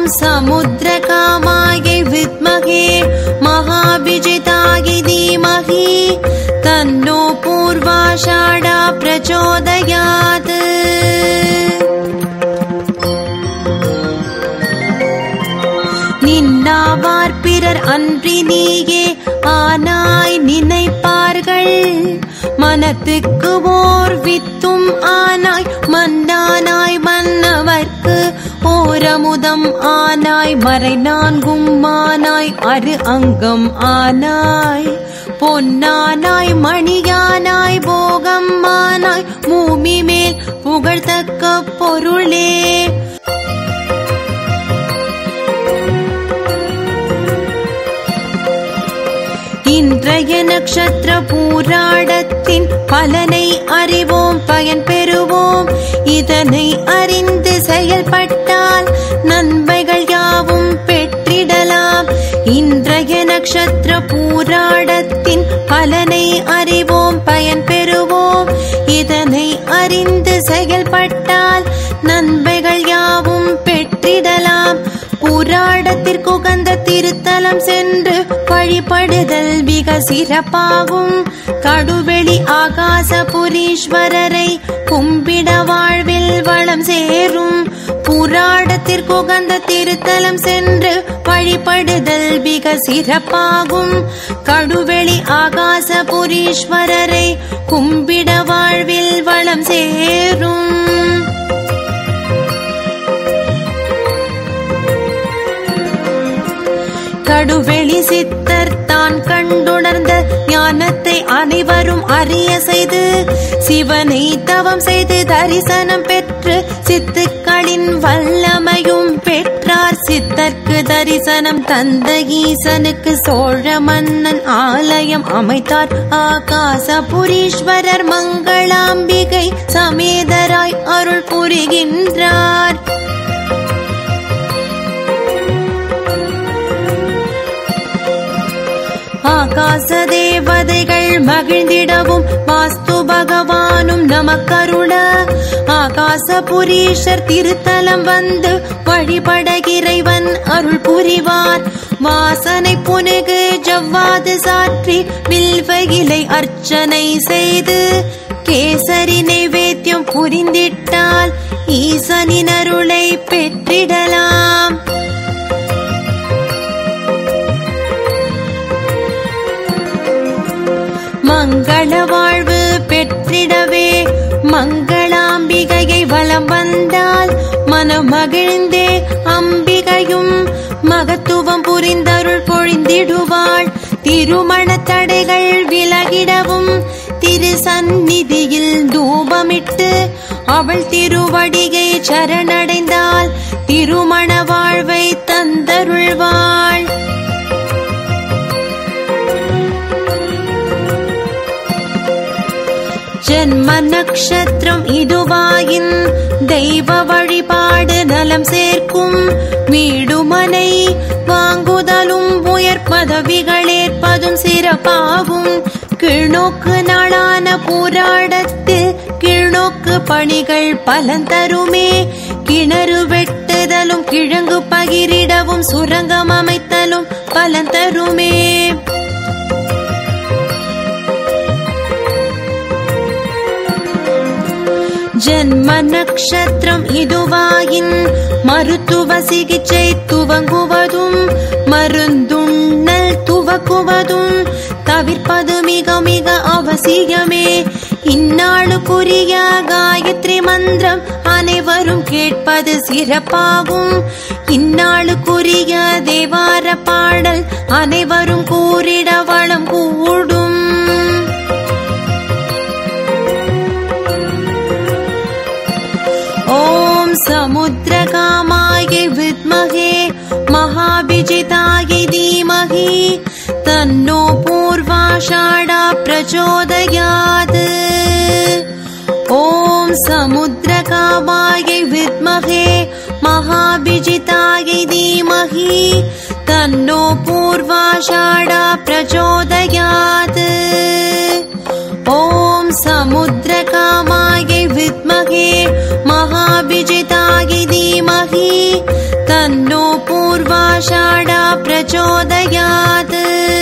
ॐ समुद्रकामायै विद्महे महाभिजितायै धीमहि तन्नो पूर्वाषाढा प्रचोदयात् நின்னாவார் பிறர் அன்றி நீயே ஆனாய் நினைப்பார்கள் மனத்துக்கு ஓர் வித்தும் ஆனாய் மன்னானாய் மன்னவர்க்கு ஓரமுதம் ஆனாய் மறை நான்கும் ஆனாய் அரு அங்கம் ஆனாய் பொன்னானாய் மணியானாய் போகம் ஆனாய் பூமி மேல் புகழ்தக்க பொருளே இன்றைய நட்சத்திர பூராடத்தின் பலனை அறிவோம் பயன் பெறுவோம் இதனை அறிந்து செயல்பட்டால் நன்மைகள் யாவும் பெற்றிடலாம் இன்றைய நட்சத்திர பூராடத்தின் பலனை அறிவோம் பயன் பெறுவோம் இதனை அறிந்து செயல்பட்டால் நன்மைகள் யாவும் பெற்றிடலாம் புராடத்திற்கு உகந்த திருத்தலம் சென்று வழிபடுதல் மிக சிறப்பாகும் கடுவெளி ஆகாசபுரீஸ்வரரை கும்பிட வாழ்வில் வளம் சேரும் புராடத்திற்கு உகந்த திருத்தலம் சென்று வழிபடுதல் மிக சிறப்பாகும் கடுவெளி ஆகாசபுரீஸ்வரரை கும்பிட வாழ்வில் வளம் சேரும் கடுவெளி சித்தர் தான் கண்டுணர்ந்த ஞானத்தை அனைவரும் அறிய செய்து சிவனை தவம் செய்து தரிசனம் பெற்று சித்துக்களின் வல்லமையும் பெற்றார் சித்தர்க்கு தரிசனம் தந்த ஈசனுக்கு சோழ மன்னன் ஆலயம் அமைத்தார் ஆகாசபுரீஸ்வரர் மங்களாம்பிகை சமேதராய் அருள் புரிகின்றார் ஆகாச தேவதைகள் மகிழ்ந்திடவும் வாஸ்து பகவானும் நமக்கருள ஆகாசபுரீஷர் திருத்தலம் வந்து வழிபட இறைவன் அருள் புரிவார் வாசனை புனுகு ஜவ்வாது சாற்றி வில்வ இலை அர்ச்சனை செய்து கேசரி நைவேத்தியம் புரிந்திட்டால் ஈசனின் அருளை பெற்றிடலாம் மங்கள வாழ்வு பெற்றிடவே மங்களாம்பிகையை வலம் வந்தால் மனமகிழ்ந்தே அம்பிகையும் மகத்துவம் புரிந்தருள் பொழிந்திடுவாள் திருமண தடைகள் விலகிடவும் திரு சந்நிதியில் தூபமிட்டு அவள் திருவடியை சரணடைந்தால் திருமண வாழ்வை தந்தருள்வாள் ஜென்ம நட்சத்திரம் இதுவாயின் தெய்வ வழிபாடு நலம் சேர்க்கும் வீடுமனை வாங்குதலும் உயர் பதவிகள் ஏற்பதும் சிறப்பாகும் கீழ்நோக்கு நாளான போராடத்து கீழ்நோக்கு பணிகள் பலன் தருமே கிணறு வெட்டுதலும் கிழங்கு பகிரிடவும் சுரங்கம் அமைத்தலும் பலன் தருமே ஜென்ம நட்சத்திரம் இதுவாயின் மருத்துவ சிகிச்சை துவங்குவதும் மருந்துண்ணல் துவக்குவதும் தவிர்ப்பது மிக மிக அவசியமே இந்நாளுக்குரிய காயத்ரி மந்திரம் அனைவரும் கேட்பது சிறப்பாகும் இந்நாளுக்குரிய தேவார பாடல் அனைவரும் கூறிட வளம் கூடும் ॐ समुद्रकामाय विद्महे महाभिजिताय धीमहि तन्नो पूर्वाषाढा प्रचोदयात् ॐ समुद्रकामाय विद्महे महाभिजिताय धीमहि तन्नो पूर्वाषाढा प्रचोदयात् ॐ समुद्रकामाय विद्महे महाभिजिताय धीमहि तन्नो पूर्वाषाढा प्रचोदयात्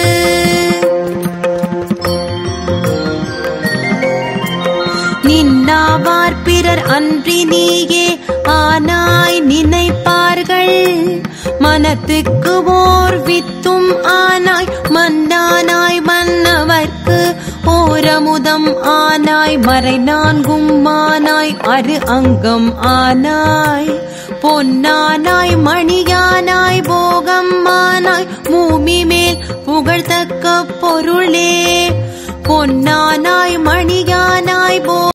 நின்னாவார் பிறர் அன்றி நீயே ஆனாய் நினைப்பார்கள் மனத்துக்கு ஓர் வித்தும் ஆனாய் மன்னானாய் மன்னவர்க்கு ஓரமுதம் ஆனாய் மறை நான்கும் ஆனாய் அரு அங்கம் ஆனாய் பொன்னானாய் மணியானாய் போகம் ஆனாய் பூமி மேல் புகழ்தக்க பொருளே பொன்னானாய் மணியானாய் போ